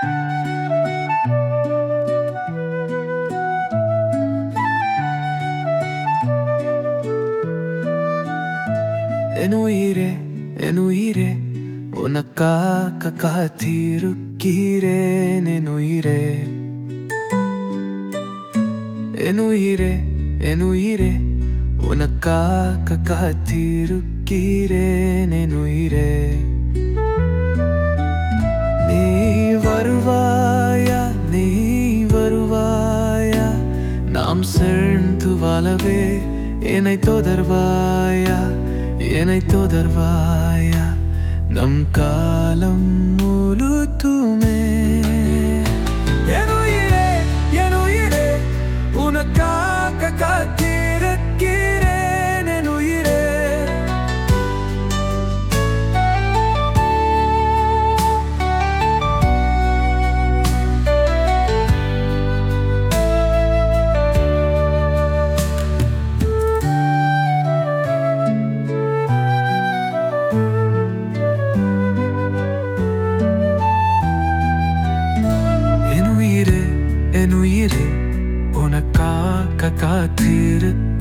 என் உயிரே என் உயிரே உனக்காக காத்திருக்கிறேன் என் உயிரே என் உயிரே என் உயிரே உனக்காக காத்திருக்கிறேன் என் உயிரே நீ வருவாயா நீ வருவாயா நாம் சேர்ந்து வாழவே என்னை தொடர்வாயா என்னை தொடர்வாயா நம் காலம் முழுதுமே என் உயிரே என் உயிரே உனக்காக காத்திருக்கிறேன் என் உயிரே என் உயிரே என் உயிரே உனக்காக காத்திருக்கிறேன்